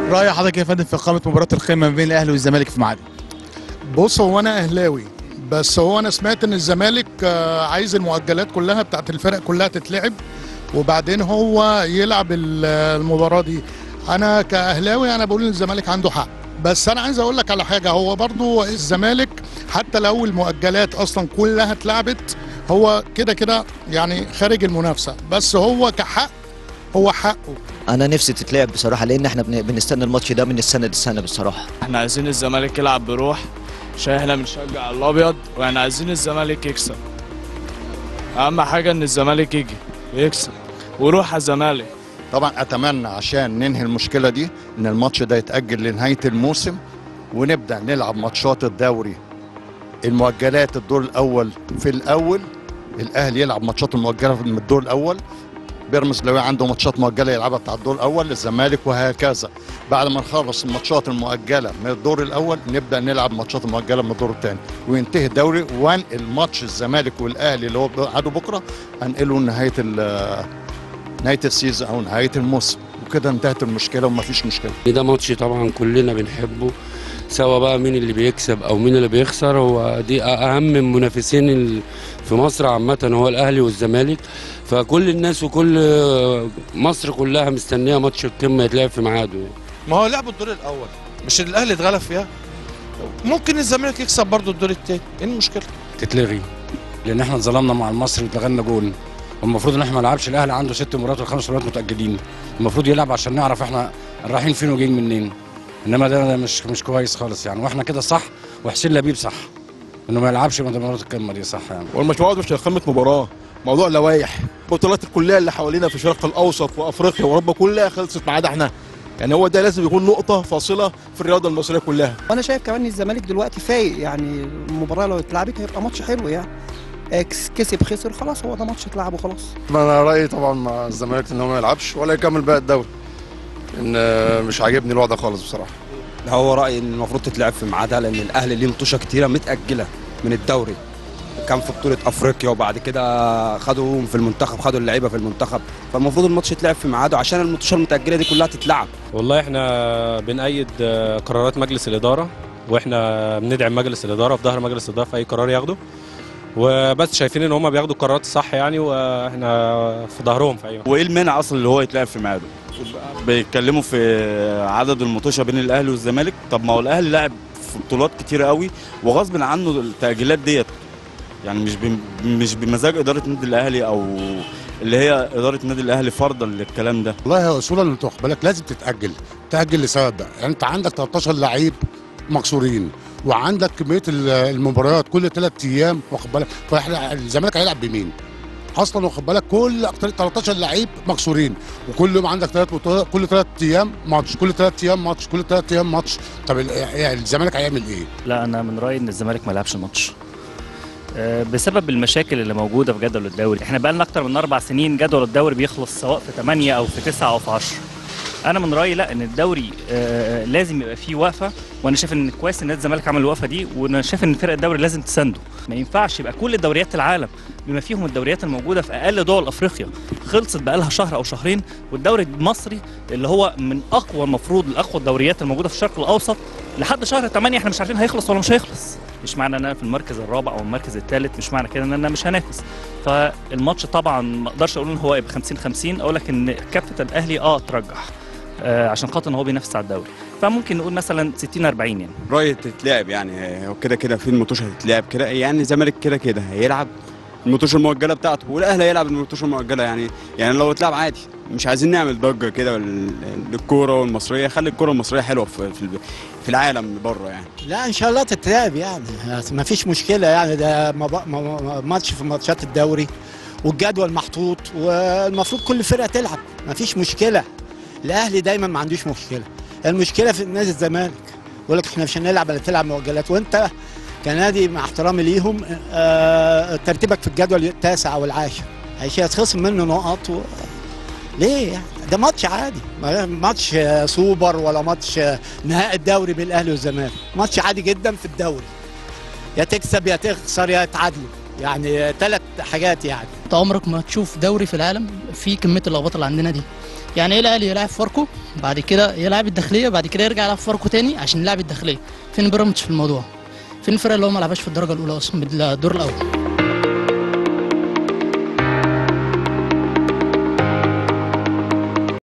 راي حضرتك يا فندم في اقامه مباراه القمه ما بين الاهلي والزمالك في ميعادها بص هو انا اهلاوي بس هو انا سمعت ان الزمالك آه، عايز المؤجلات كلها بتاعت الفرق كلها تتلعب وبعدين هو يلعب ال- المباراه دي انا كاهلاوي انا بقول ان الزمالك عنده حق بس انا عايز اقول لك على حاجه هو برضو الزمالك حتى لو المؤجلات اصلا كلها اتلعبت هو كده كده يعني خارج المنافسه بس هو كحق هو حقه انا نفسي تتلعب بصراحه لان احنا بن- بنستنى الماتش ده من السنه للسنه بصراحه احنا عايزين الزمالك يلعب بروح عشان احنا بنشجع الابيض واحنا عايزين الزمالك يكسب اهم حاجه ان الزمالك يجي ويكسب وروح على الزمالك طبعا اتمنى عشان ننهي المشكله دي ان الماتش ده يتاجل لنهايه الموسم ونبدا نلعب ماتشات الدوري المؤجلات الدور الاول في الاول الاهلي يلعب ماتشات المؤجله من الدور الاول بيراميدز لو عنده ماتشات مؤجله يلعبها بتاع الدور الاول الزمالك وهكذا بعد ما نخلص الماتشات المؤجله من الدور الاول نبدا نلعب ماتشات المؤجله من الدور الثاني وينتهي الدوري وانقل ماتش الزمالك والاهلي اللي هو عدو بكره انقله نهايه ال- نهايه السيزون او نهايه الموسم وكده انتهت المشكله ومفيش مشكله ده ماتش طبعا كلنا بنحبه سواء بقى مين اللي بيكسب او مين اللي بيخسر هو دي اهم المنافسين ال- في مصر عامه هو الاهلي والزمالك فكل الناس وكل مصر كلها مستنيه ماتش القمه يتلعب في ميعاده يعني. ما هو لعبوا الدور الاول مش الاهلي اتغلب فيها ممكن الزمالك يكسب برضو الدور التاني ايه المشكله تتلغي لان احنا اتظلمنا مع المصري واتلغينا جول والمفروض ان احنا ما نلعبش الاهلي عنده ست مباريات والخمس مباريات متاجلين المفروض يلعب عشان نعرف احنا رايحين فين وجايين منين انما ده ده مش مش كويس خالص يعني واحنا كده صح وحسين لبيب صح انه ما يلعبش مباراه القمه دي صح يعني والمجموعات مش قمه مباراه موضوع لوائح البطولات كلها اللي حوالينا في الشرق الاوسط وافريقيا واوروبا كلها خلصت ما عدا احنا يعني هو ده لازم يكون نقطه فاصله في الرياضه المصريه كلها وانا شايف كمان ان الزمالك دلوقتي فايق يعني المباراه لو اتلعبت هيبقى ماتش حلو يعني اكس كسب خسر خلاص هو ده ماتش اتلعب وخلاص انا رايي طبعا مع الزمالك ان هو ما يلعبش ولا يكمل باقي الدوري ان مش عاجبني الوضع خالص بصراحه هو رايي ان المفروض تتلعب في ميعادها لان الاهلي ليه مطوشه كتيره متاجله من الدوري كان في بطوله افريقيا وبعد كده خدوا في المنتخب خدوا اللعيبه في المنتخب فالمفروض الماتش يتلعب في ميعاده عشان المطوشه المتاجله دي كلها تتلعب والله احنا بنأيد آه، قرارات مجلس الإدارة واحنا بندعم مجلس الإدارة في ظهر مجلس الإدارة في أي قرار ياخده وبس شايفين ان هم بياخدوا القرارات الصح يعني واحنا في ظهرهم في اي وقت. وايه المانع اصلا اللي هو يتلعب في ميعاده بيتكلموا في عدد المطوشه بين الاهلي والزمالك طب ما هو الاهلي لعب في بطولات كتيره قوي وغصب عنه التاجيلات ديت يعني مش بم- مش بمزاج اداره النادي الاهلي او اللي هي اداره النادي الاهلي فرضا للكلام ده والله يا اصول اللي تاخد بالك لازم تتاجل تاجل لسبب بقى يعني انت عندك 13 لعيب مكسورين وعندك كميه ال- المباريات كل ثلاث ايام واخد بالك فاحنا الزمالك هيلعب بمين؟ اصلا واخد بالك كل اكتر 13 لعيب مكسورين وكل يوم عندك ثلاث بطولات كل ثلاث ايام ماتش كل ثلاث ايام ماتش كل ثلاث ايام ماتش طب ال- يعني الزمالك هيعمل ايه؟ لا انا من رايي ان الزمالك ما لعبش الماتش آه، بسبب المشاكل اللي موجوده في جدول الدوري احنا بقى لنا اكتر من اربع سنين جدول الدوري بيخلص سواء في 8 او في 9 او في 10 انا من رايي لا ان الدوري آه، لازم يبقى فيه وقفه وانا شايف ان كويس ان نادي الزمالك عمل الوقفه دي وانا شايف ان فرق الدوري لازم تسانده ما ينفعش يبقى كل دوريات العالم بما فيهم الدوريات الموجوده في اقل دول افريقيا خلصت بقى لها شهر او شهرين والدوري المصري اللي هو من اقوى المفروض الاقوى الدوريات الموجوده في الشرق الاوسط لحد شهر 8 احنا مش عارفين هيخلص ولا مش هيخلص مش معنى ان انا في المركز الرابع او المركز الثالث مش معنى كده ان انا مش هنافس فالماتش طبعا ما اقدرش اقول ان هو يبقى 50 50 اقول لك ان كافه الاهلي اه ترجح آه عشان خاطر ان هو بينافس على الدوري فممكن نقول مثلا 60 40 يعني رايي تتلعب يعني هو كده كده في المطوشه هتتلعب كده يعني الزمالك كده كده هيلعب المطوشه المؤجله بتاعته والاهلي هيلعب المطوشه المؤجله يعني يعني لو اتلعب عادي مش عايزين نعمل ضجه كده لل- للكوره والمصريه خلي الكوره المصريه حلوه في في, في العالم بره يعني لا ان شاء الله تتلعب يعني ما فيش مشكله يعني ده مب- م- م- ماتش في ماتشات الدوري والجدول محطوط والمفروض كل فرقه تلعب ما فيش مشكله الاهلي دايما ما عندوش مشكله المشكله في نادي الزمالك يقول لك احنا مش هنلعب الا تلعب مؤجلات وانت كنادي مع احترامي ليهم آه ترتيبك في الجدول التاسع او العاشر هيش هتخصم منه نقط و... ليه يعني ده ماتش عادي ما- ماتش آه، سوبر ولا ماتش آه، نهائي الدوري بين الاهلي والزمالك ماتش عادي جدا في الدوري يا تكسب يا تخسر يا تعادلوا يعني ثلاث حاجات يعني انت عمرك ما تشوف دوري في العالم فيه كميه اللخبطه اللي عندنا دي يعني ايه الاهلي يلعب فاركو بعد كده يلعب الداخليه بعد كده يرجع يلعب فاركو تاني عشان يلعب الداخليه فين بيراميدز في الموضوع فين الفرق اللي هو ما لعبهاش في الدرجه الاولى اصلا بالدور الاول